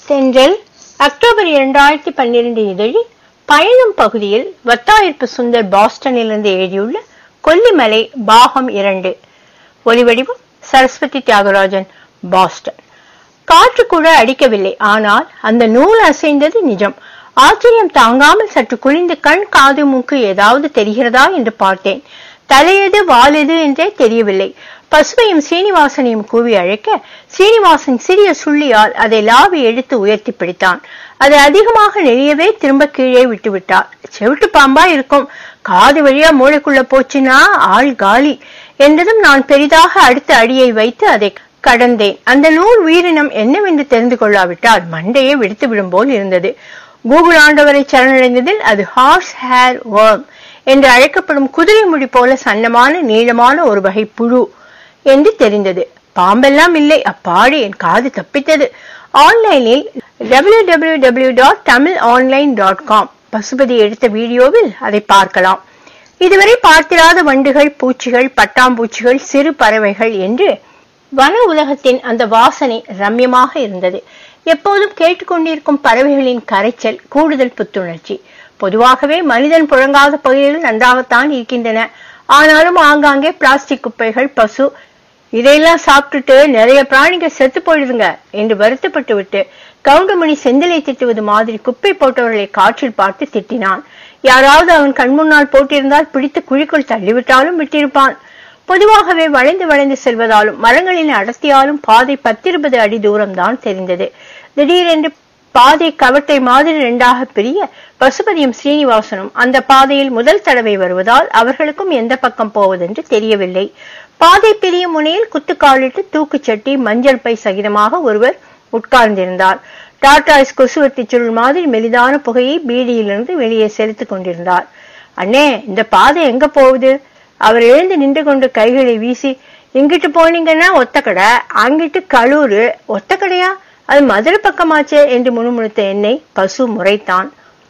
தென்றல் அக்டோபர் இரண்டாயிரத்தி பன்னிரண்டு இதழில் பயணம் பகுதியில் வத்தாயிரப்பு சுந்தர் பாஸ்டனிலிருந்து எழுதியுள்ள கொல்லிமலை பாகம் இரண்டு ஒலிவடிவம் சரஸ்வதி தியாகராஜன் பாஸ்டன் காற்று கூட அடிக்கவில்லை ஆனால் அந்த நூல் அசைந்தது நிஜம் ஆச்சரியம் தாங்காமல் சற்று குனிந்து கண் காது மூக்கு ஏதாவது தெரிகிறதா என்று பார்த்தேன் தலையது வாலெது என்றே தெரியவில்லை பசுவையும் சீனிவாசனையும் கூவி அழைக்க சீனிவாசன் சிறிய சுள்ளியால் அதை லாவி எடுத்து உயர்த்தி பிடித்தான் அது அதிகமாக நெளியவே திரும்ப கீழே விட்டு விட்டார் செவிட்டு பாம்பா இருக்கும் காது வழியா மூளைக்குள்ள போச்சுன்னா ஆள் காலி என்றதும் நான் பெரிதாக அடுத்த அடியை வைத்து அதை கடந்தேன் அந்த நூல் உயிரினம் என்னவென்று தெரிந்து கொள்ளாவிட்டால் மண்டையே வெடித்து விடும் போல் இருந்தது கூகுள் ஆண்டவரை சரணடைந்ததில் அது ஹார்ஸ் ஹேர் worm என்று அழைக்கப்படும் குதிரை முடி போல சன்னமான நீளமான ஒரு வகை புழு என்று தெரிந்தது பாம்பெல்லாம் இல்லை அப்பாடி என் காது தப்பித்தது ஆன்லைனில் W W W dot Tamil online dot com Pasupathi எடுத்த வீடியோவில் அதை பார்க்கலாம் இதுவரை பார்த்திராத வண்டுகள் பூச்சிகள் பட்டாம்பூச்சிகள் சிறு பறவைகள் என்று வன உலகத்தின் அந்த வாசனை ரம்யமாக இருந்தது எப்போதும் கேட்டுக்கொண்டிருக்கும் பறவைகளின் கரைச்சல் கூடுதல் புத்துணர்ச்சி பொதுவாகவே மனிதன் புழங்காத பகுதிகள் நன்றாகத்தான் இருக்கின்றன ஆனாலும் ஆங்காங்கே பிளாஸ்டிக் குப்பைகள் பசு இதையெல்லாம் சாப்பிட்டுட்டு நிறைய பிராணிகள் செத்து போயிடுதுங்க என்று வருத்தப்பட்டு விட்டு கவுண்டமணி செந்திலை திட்டுவது மாதிரி குப்பை போட்டவர்களை காற்றில் பார்த்து திட்டினான் யாராவது அவன் கண்முன்னால் போட்டிருந்தால் பிடித்து குழிக்குள் தள்ளிவிட்டாலும் விட்டிருப்பான் பொதுவாகவே வளைந்து வளைந்து செல்வதாலும் மரங்களின் அடர்த்தியாலும் பாதை பத்திருபது அடி தூரம்தான் தெரிந்தது திடீரென்று பாதை கவட்டை மாதிரி இரண்டாக பிரிய பசுபதியும் ஸ்ரீனிவாசனும் அந்த பாதையில் முதல் தடவை வருவதால் அவர்களுக்கும் எந்த பக்கம் போவதென்று தெரியவில்லை பாதை பிரிய முனையில் குத்துக்காலிட்டு தூக்குச்சட்டி மஞ்சள் பை சகிதமாக ஒருவர் உட்கார்ந்திருந்தார் டாடாய்ஸ் கொசுவத்தி சுருள் மாதிரி மெலிதான புகையை பீடியிலிருந்து வெளியே செலுத்திக் கொண்டிருந்தார் அண்ணே இந்த பாதை எங்க போகுது அவர் எழுந்து நின்று கொண்டு கைகளை வீசி இங்கிட்டு போனீங்கன்னா ஒத்தக்கடை அங்கிட்டு கலூரு ஒத்தக்கடையா அது மதுரை பக்கமாச்சே என்று முணுமுணுத்த என்னை பசு முறைத்தான்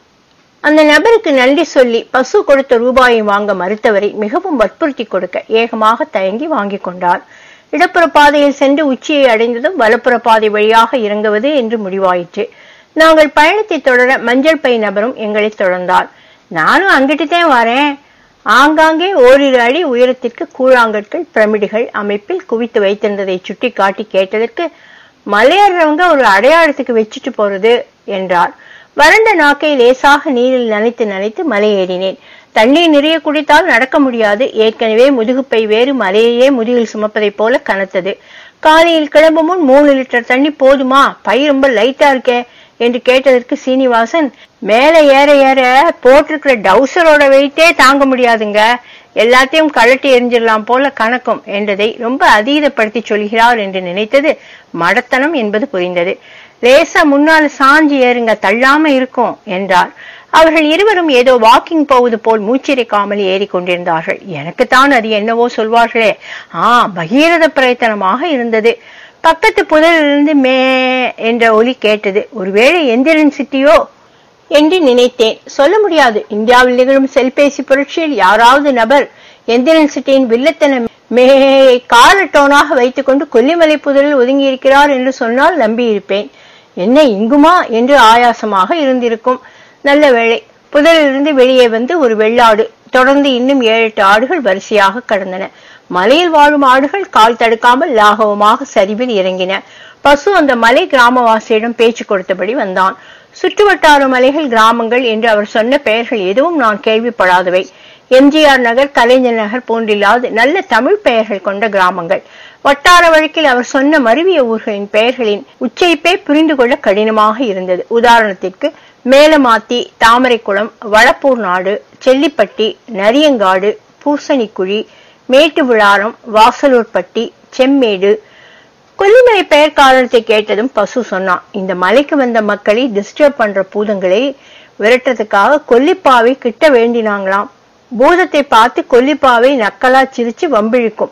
அந்த நபருக்கு நன்றி சொல்லி பசு கொடுத்த ரூபாயை வாங்க மறுத்தவரை மிகவும் வற்புறுத்தி கொடுக்க ஏகமாக தயங்கி வாங்கி கொண்டார் இடப்புற பாதையில் சென்று உச்சியை அடைந்ததும் வலப்புற பாதை வழியாக இறங்குவது என்று முடிவாயிற்று நாங்கள் பயணத்தை தொடர மஞ்சள் பை நபரும் எங்களை தொடர்ந்தார் நானும் அங்கிட்டுதான் வரேன் ஆங்காங்கே ஓரிரு அடி உயரத்திற்கு கூழாங்கற்கள் பிரமிடுகள் அமைப்பில் குவித்து வைத்திருந்ததை சுட்டி காட்டி கேட்டதற்கு மலையேறவங்க ஒரு அடையாளத்துக்கு வச்சுட்டு போறது என்றார் வறண்ட நாக்கை லேசாக நீரில் நனைத்து நனைத்து மலை ஏறினேன் தண்ணீர் நிறைய குடித்தால் நடக்க முடியாது ஏற்கனவே முதுகுப்பை வேறு மலையையே முதுகில் சுமப்பதைப் போல கனத்தது காலையில் கிளம்பும் முன் மூணு லிட்டர் தண்ணி போதுமா பை ரொம்ப லைட்டா இருக்கே என்று கேட்டதற்கு சீனிவாசன் மேல ஏற ஏற போட்டிருக்கிற டவுசரோட வெயிட்டே தாங்க முடியாதுங்க எல்லாத்தையும் கழட்டி எரிஞ்சிடலாம் போல கணக்கும் என்றதை ரொம்ப அதீதப்படுத்தி சொல்கிறார் என்று நினைத்தது மடத்தனம் என்பது புரிந்தது லேசா முன்னால சாஞ்சி ஏறுங்க தள்ளாம இருக்கும் என்றார் அவர்கள் இருவரும் ஏதோ வாக்கிங் போவது போல் மூச்சிரைக்காமல் ஏறி கொண்டிருந்தார்கள் எனக்குத்தான் அது என்னவோ சொல்வார்களே ஆ பகீரத பிரயத்தனமாக இருந்தது பக்கத்து புதரிலிருந்து மே என்ற ஒலி கேட்டது ஒருவேளை எந்திரன் சிட்டியோ என்று நினைத்தேன் சொல்ல முடியாது இந்தியாவில் நிகழும் செல்பேசி புரட்சியில் யாராவது நபர் எந்திரன் சிட்டியின் வில்லத்தன மே காலட்டோனாக வைத்துக்கொண்டு கொல்லிமலை புதரில் ஒதுங்கி இருக்கிறார் என்று சொன்னால் நம்பியிருப்பேன் என்ன இங்குமா என்று ஆயாசமாக இருந்திருக்கும் நல்ல வேளை புதரிலிருந்து வெளியே வந்து ஒரு வெள்ளாடு தொடர்ந்து இன்னும் ஏழு எட்டு ஆடுகள் வரிசையாக கடந்தன மலையில் வாழும் ஆடுகள் கால் தடுக்காமல் லாகவமாக சரிவில் இறங்கின பசு அந்த மலை கிராமவாசியிடம் பேச்சு கொடுத்தபடி வந்தான் சுற்றுவட்டார மலைகள் கிராமங்கள் என்று அவர் சொன்ன பெயர்கள் எதுவும் நான் கேள்விப்படாதவை எம்ஜிஆர் நகர் கலைஞர் நகர் போன்றில்லாத நல்ல தமிழ் பெயர்கள் கொண்ட கிராமங்கள் வட்டார வழக்கில் அவர் சொன்ன மருவிய ஊர்களின் பெயர்களின் உச்சரிப்பே புரிந்து கொள்ள கடினமாக இருந்தது உதாரணத்திற்கு மேலமாத்தி தாமரைக்குளம் வளப்பூர் நாடு செல்லிப்பட்டி நரியங்காடு பூசணிக்குழி மேட்டு விழாரம் வாசலூர்பட்டி செம்மேடு கொல்லிமலை பெயர் காரணத்தை கேட்டதும் பசு சொன்னான் இந்த மலைக்கு வந்த மக்களை டிஸ்டர்ப் பண்ற பூதங்களை விரட்டுறதுக்காக கொல்லிப்பாவை கிட்ட வேண்டினாங்களாம் பூதத்தை பார்த்து கொல்லிப்பாவை நக்கலா சிரிச்சு வம்பிழுக்கும்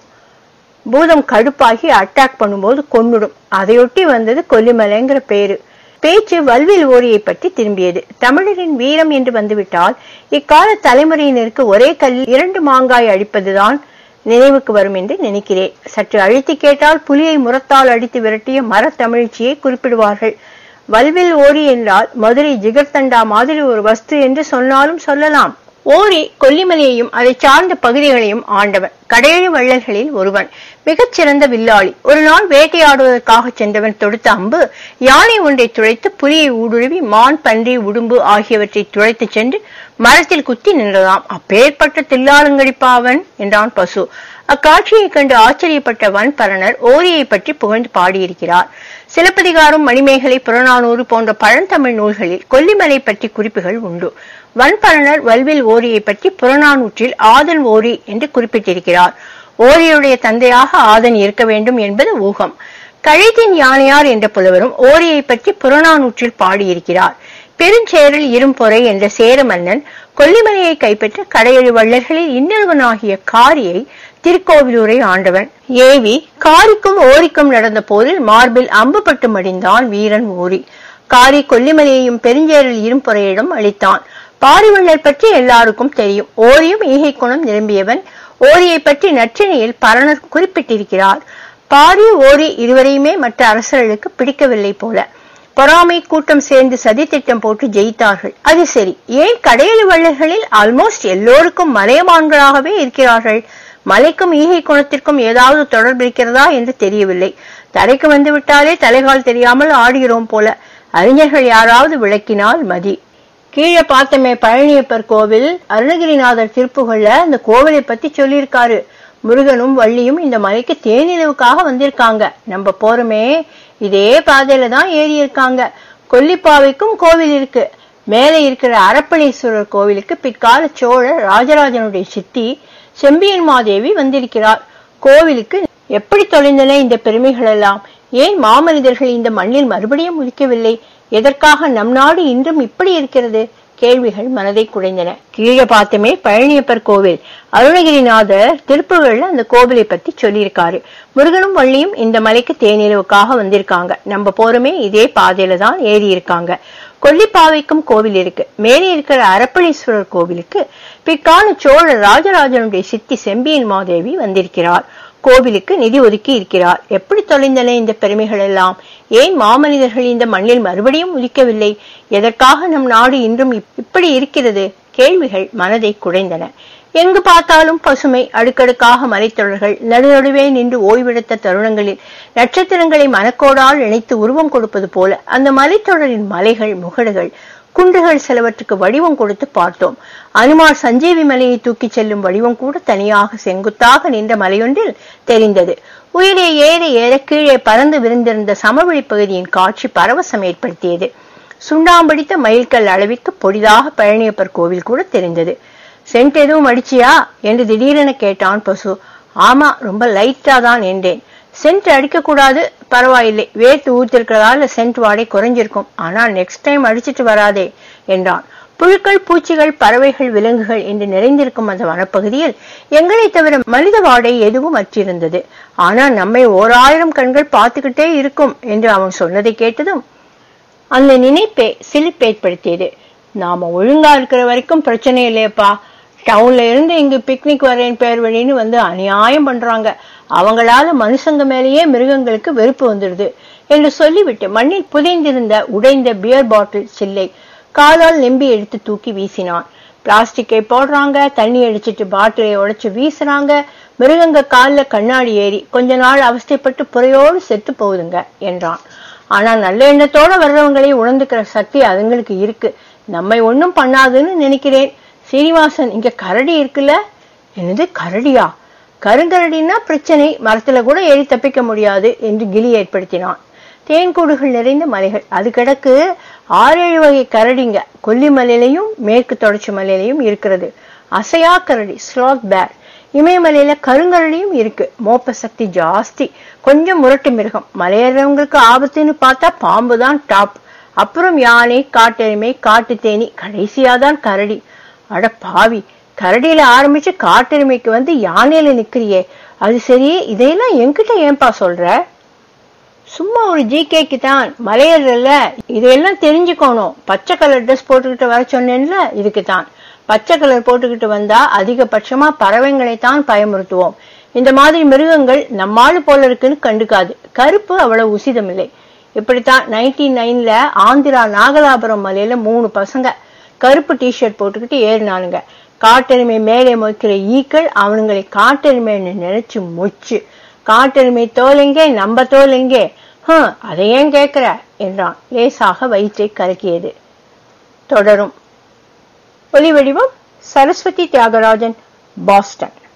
பூதம் கடுப்பாகி அட்டாக் பண்ணும்போது கொன்னுடும் அதையொட்டி வந்தது கொல்லிமலைங்கிற பேரு பேச்சு வல்வில் ஓரியை பற்றி திரும்பியது தமிழரின் வீரம் என்று வந்துவிட்டால் இக்கால தலைமுறையினருக்கு ஒரே கல்லில் இரண்டு மாங்காய் அடிப்பதுதான் நினைவுக்கு வரும் என்று நினைக்கிறேன் சற்று அழித்து கேட்டால் புலியை முரத்தால் அடித்து விரட்டிய மரத்தமிழ்ச்சியை குறிப்பிடுவார்கள் வல்வில் ஓரி என்றால் மதுரை ஜிகர்தண்டா மாதிரி ஒரு வஸ்து என்று சொன்னாலும் சொல்லலாம் ஓரி கொல்லிமலையையும் அதை சார்ந்த பகுதிகளையும் ஆண்டவன் கடையழி வள்ளல்களில் ஒருவன் மிகச்சிறந்த வில்லாளி ஒரு நாள் வேட்டையாடுவதற்காக சென்றவன் தொடுத்த அம்பு யானை ஒன்றை துளைத்து புலியை ஊடுருவி மான் பன்றி உடும்பு ஆகியவற்றை துளைத்து சென்று மரத்தில் குத்தி நின்றதாம் அப்பேற்பட்ட தில்லாலங்கடிப்பாவன் என்றான் பசு அக்காட்சியைக் கண்டு ஆச்சரியப்பட்ட வன்பரணர் ஓரியை பற்றி புகழ்ந்து பாடியிருக்கிறார் சிலப்பதிகாரம் மணிமேகலை புறநானூறு போன்ற பழந்தமிழ் நூல்களில் கொல்லிமலை பற்றி குறிப்புகள் உண்டு வன்பரணர் வல்வில் ஓரியை பற்றி புறநானூற்றில் ஆதன் ஓரி என்று குறிப்பிட்டிருக்கிறார் ஓரியுடைய தந்தையாக ஆதன் இருக்க வேண்டும் என்பது ஊகம் கழைத்தின் யானையார் என்ற புலவரும் ஓரியை பற்றி புறநானூற்றில் பாடியிருக்கிறார் பெருஞ்சேரல் இரும்பொறை என்ற சேர மன்னன் கொல்லிமலையை கைப்பற்ற கடையெழு வள்ளல்களில் இன்னொருவனாகிய காரியை திருக்கோவிலூரை ஆண்டவன் ஏவி காரிக்கும் ஓரிக்கும் நடந்த போரில் மார்பில் அம்புபட்டு மடிந்தான் வீரன் ஓரி காரி கொல்லிமலையையும் பெருஞ்சேரல் இரும்பொறையிடம் அளித்தான் பாரிவள்ளல் பற்றி எல்லாருக்கும் தெரியும் ஓரியும் ஈகை குணம் நிரம்பியவன் ஓரியை பற்றி நற்றினையில் பரணர் குறிப்பிட்டிருக்கிறார் பாரி ஓரி இருவரையுமே மற்ற அரசர்களுக்கு பிடிக்கவில்லை போல பொறாமை கூட்டம் சேர்ந்து சதி திட்டம் போட்டு ஜெயித்தார்கள் அது சரி ஏன் கடையெழு வள்ளல்களில் ஆல்மோஸ்ட் எல்லோருக்கும் மலையமான்களாகவே இருக்கிறார்கள் மலைக்கும் ஈகை குணத்திற்கும் ஏதாவது தொடர்பு இருக்கிறதா என்று தெரியவில்லை தரைக்கு வந்து விட்டாலே தலைகால் தெரியாமல் ஆடுகிறோம் போல அறிஞர்கள் யாராவது விளக்கினால் மதி கீழே பார்த்தமே பழனியப்பர் கோவில் அருணகிரிநாதர் திருப்புகள்ல அந்த கோவிலை பத்தி சொல்லியிருக்காரு முருகனும் வள்ளியும் இந்த மலைக்கு தேனிலவுக்காக வந்திருக்காங்க நம்ம போறோமே இதே பாதையில தான் ஏறி இருக்காங்க கொல்லிப்பாவைக்கும் கோவில் இருக்கு மேலே இருக்கிற அரப்பளீஸ்வரர் கோவிலுக்கு பிற்கால சோழர் ராஜராஜனுடைய சித்தி செம்பியன் மாதேவி வந்திருக்கிறார் கோவிலுக்கு எப்படி தொலைந்தன இந்த பெருமைகள் எல்லாம் ஏன் மாமனிதர்கள் இந்த மண்ணில் மறுபடியும் உதிக்கவில்லை எதற்காக நம் நாடு இன்றும் இப்படி இருக்கிறது கேள்விகள் மனதை குடைந்தன கீழே பார்த்தமே பழனியப்பர் கோவில் அருணகிரிநாதர் திருப்புகள்ல அந்த கோவிலை பத்தி சொல்லியிருக்காரு முருகனும் வள்ளியும் இந்த மலைக்கு தேனிலவுக்காக வந்திருக்காங்க நம்ம போறோமே இதே பாதையில தான் ஏறி இருக்காங்க கொல்லிப்பாவைக்கும் கோவில் இருக்கு மேலே இருக்கிற அரப்பளீஸ்வரர் கோவிலுக்கு பிற்கால சோழ ராஜராஜனுடைய சித்தி செம்பியன் மாதேவி வந்திருக்கிறார் கோவிலுக்கு நிதி ஒதுக்கி இருக்கிறார் எப்படி தொலைந்தன இந்த பெருமைகள் எல்லாம் ஏன் மாமனிதர்கள் இந்த மண்ணில் மறுபடியும் உதிக்கவில்லை எதற்காக நம் நாடு இன்றும் இப்படி இருக்கிறது கேள்விகள் மனதை குடைந்தன எங்கு பார்த்தாலும் பசுமை அடுக்கடுக்காக மலைத்தொடர்கள் நடுநடுவே நின்று ஓய்வெடுத்த தருணங்களில் நட்சத்திரங்களை மனக்கோடால் இணைத்து உருவம் கொடுப்பது போல அந்த மலைத்தொடரின் மலைகள் முகடுகள் குன்றுகள் சிலவற்றுக்கு வடிவம் கொடுத்து பார்த்தோம் அனுமார் சஞ்சீவி மலையை தூக்கிச் செல்லும் வடிவம் கூட தனியாக செங்குத்தாக நின்ற மலையொன்றில் தெரிந்தது உயிரே ஏற ஏற கீழே பறந்து விரிந்திருந்த சமவெளி பகுதியின் காட்சி பரவசம் ஏற்படுத்தியது சுண்ணாம்படித்த மயில்கல் அளவிற்கு பொடிதாக பழனியப்பர் கோவில் கூட தெரிந்தது சென்ட் எதுவும் அடிச்சியா என்று திடீரென கேட்டான் பசு ஆமா ரொம்ப லைட்டா தான் என்றேன் சென்ட் அடிக்க கூடாது பரவாயில்லை வேர்த்து ஊத்திருக்கிறதால சென்ட் வாடை குறைஞ்சிருக்கும் ஆனா நெக்ஸ்ட் டைம் அடிச்சிட்டு வராதே என்றான் புழுக்கள் பூச்சிகள் பறவைகள் விலங்குகள் என்று நிறைந்திருக்கும் அந்த வனப்பகுதியில் எங்களை தவிர மனித வாடை எதுவும் அற்றிருந்தது ஆனா நம்மை ஓர் ஆயிரம் கண்கள் பார்த்துக்கிட்டே இருக்கும் என்று அவன் சொன்னதை கேட்டதும் அந்த நினைப்பே சிலிப்பு ஏற்படுத்தியது நாம ஒழுங்கா இருக்கிற வரைக்கும் பிரச்சனை இல்லையப்பா டவுன்ல இருந்து இங்கு பிக்னிக் வரேன் பேர் வழின்னு வந்து அநியாயம் பண்றாங்க அவங்களால மனுஷங்க மேலேயே மிருகங்களுக்கு வெறுப்பு வந்துடுது என்று சொல்லிவிட்டு மண்ணில் புதைந்திருந்த உடைந்த பியர் பாட்டில் சில்லை காலால் நெம்பி எடுத்து தூக்கி வீசினான் பிளாஸ்டிக்கை போடுறாங்க தண்ணி அடிச்சிட்டு பாட்டிலை உடைச்சு வீசுறாங்க மிருகங்க கால்ல கண்ணாடி ஏறி கொஞ்ச நாள் அவஸ்தைப்பட்டு புறையோடு செத்து போகுதுங்க என்றான் ஆனா நல்ல எண்ணத்தோட வர்றவங்களை உணர்ந்துக்கிற சக்தி அதுங்களுக்கு இருக்கு நம்மை ஒண்ணும் பண்ணாதுன்னு நினைக்கிறேன் சீனிவாசன் இங்க கரடி இருக்குல்ல என்னது கரடியா கருங்கரடின்னா பிரச்சனை மரத்துல கூட ஏறி தப்பிக்க முடியாது என்று கிளி ஏற்படுத்தினான் தேன்கூடுகள் நிறைந்த மலைகள் அது கிடக்கு ஆறேழு வகை கரடிங்க கொல்லிமலையிலையும் மேற்கு தொடர்ச்சி மலையிலையும் இருக்கிறது அசையா கரடி ஸ்லாத் பேர் இமயமலையில கருங்கரடியும் இருக்கு மோப்ப சக்தி ஜாஸ்தி கொஞ்சம் முரட்டு மிருகம் மலையேறவங்களுக்கு ஆபத்துன்னு பார்த்தா பாம்பு தான் டாப் அப்புறம் யானை காட்டெருமை காட்டு தேனி கடைசியாதான் கரடி அட பாவி கரடியில ஆரம்பிச்சு காட்டெருமைக்கு வந்து யானையில நிக்கிறியே அது சரி இதையெல்லாம் என்கிட்ட ஏன்பா சொல்ற சும்மா ஒரு ஜிகேக்கு தான் மலையேறல இதையெல்லாம் தெரிஞ்சுக்கணும் பச்சை கலர் ட்ரெஸ் போட்டுக்கிட்டு வர சொன்னேன்ல இதுக்கு தான் பச்சை கலர் போட்டுக்கிட்டு வந்தா அதிகபட்சமா பறவைங்களை தான் பயமுறுத்துவோம் இந்த மாதிரி மிருகங்கள் நம்மாளு போல இருக்குன்னு கண்டுக்காது கருப்பு அவ்வளவு உசிதமில்லை இப்படித்தான் நைன்டி நைன்ல ஆந்திரா நாகலாபுரம் மலையில மூணு பசங்க கருப்பு டிஷர்ட் போட்டுக்கிட்டு ஏறினானுங்க காட்டெருமை மேலே மொய்க்கிற ஈக்கள் அவனுங்களை காட்டெருமைன்னு நினைச்சு மொச்சு காட்டெருமை தோல் எங்கே நம்ம தோல் எங்கே ஹம் அதை ஏன் கேட்கிற என்றான் லேசாக வயிற்றை கலக்கியது தொடரும் ஒலி வடிவம் சரஸ்வதி தியாகராஜன் பாஸ்டன்